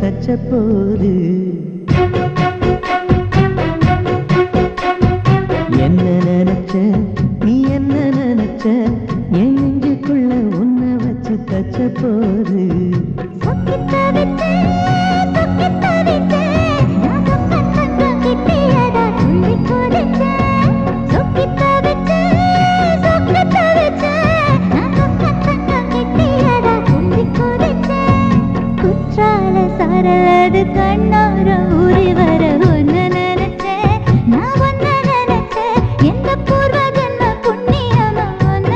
தச்ச போது என்ன நினைச்ச நீ என்ன நினைச்ச என் நெஞ்சுக்குள்ள உன்னை வச்சு தச்ச போது சரலது கண்ணோர ஊறி வர ஒன்னு நினைச்சேன் நான் ஒன்னு நினைச்சேன் எந்த பூர்வ ஜென்ம புண்ணியமா ஒன்னு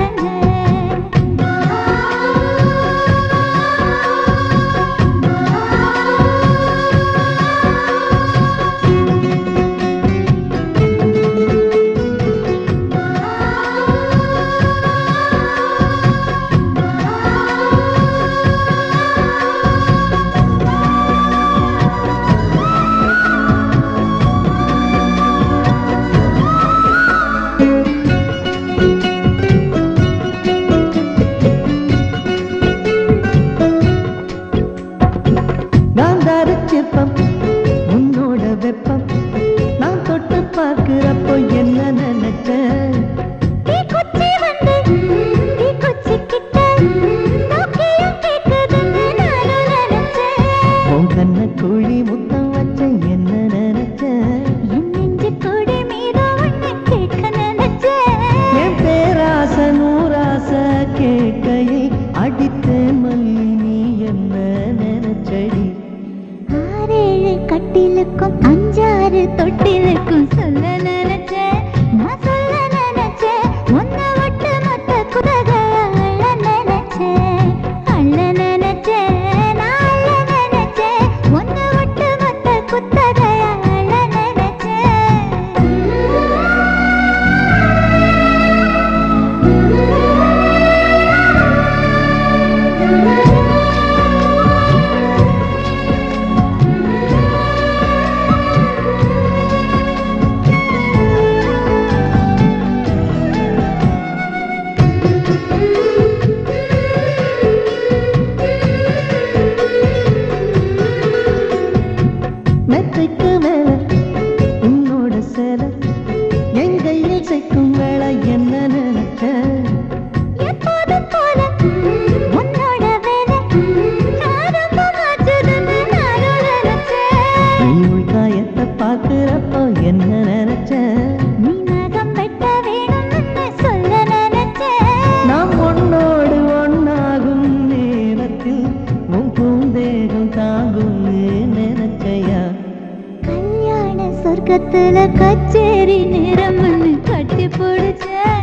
காந்தார சிற்பம் உன்னோட வெப்பம் நான் தொட்டு பார்க்கிறப்போ என்ன நினைச்சேன் தீ குச்சி வந்து தீ குச்சி கிட்ட நோக்கியும் கேட்குதுன்னு நானும் நினைச்சேன் உன் கண்ண குழி முத்தம் வச்ச என்ன நினைச்சேன் என் நெஞ்சு கொடி மீது ஒண்ணு கேட்க நினைச்சேன் என் பேராச நூராச கேட்கையை அடித்தேன் மல்லி நீ என்ன நினைச்சடி ஆறேழு கட்டிலுக்கும் அஞ்சாறு தொட்டிலுக்கும் சொல்ல நினைச்சேன் நான் சொல்ல நினைச்சேன் ஒன்ன விட்டு மொத்த குதக அள்ள நினைச்சேன் அள்ள நினைச்சேன் நான் அள்ள நினைச்சேன் ஒன்ன விட்டு மொத்த குத்தக அள்ள மெத்தைக்கு மேல உன்னோட சேலை என் கையில் சேர்க்கும் வேலை என்ன நினைச்சேன் எப்போதும் போல உன்னோட வேலை ஆரம்பமாச்சுதுன்னு நானும் நினைச்சேன் நீ உள்காயத்தை பார்க்கிறப்போ என்ன நினைச்சேன் நீ நகம் வெட்ட வேணும்னு சொல்ல நினைச்சேன் நாம் ஒன்னோடு ஒன்னாகும் நேரத்தில் உன் பூந்தேகம் தாங்கும்னு நினைச்சையா கல்யாண சொர்க்கத்துல கச்சேரி நேரம்னு கட்டி பிடிச்சேன்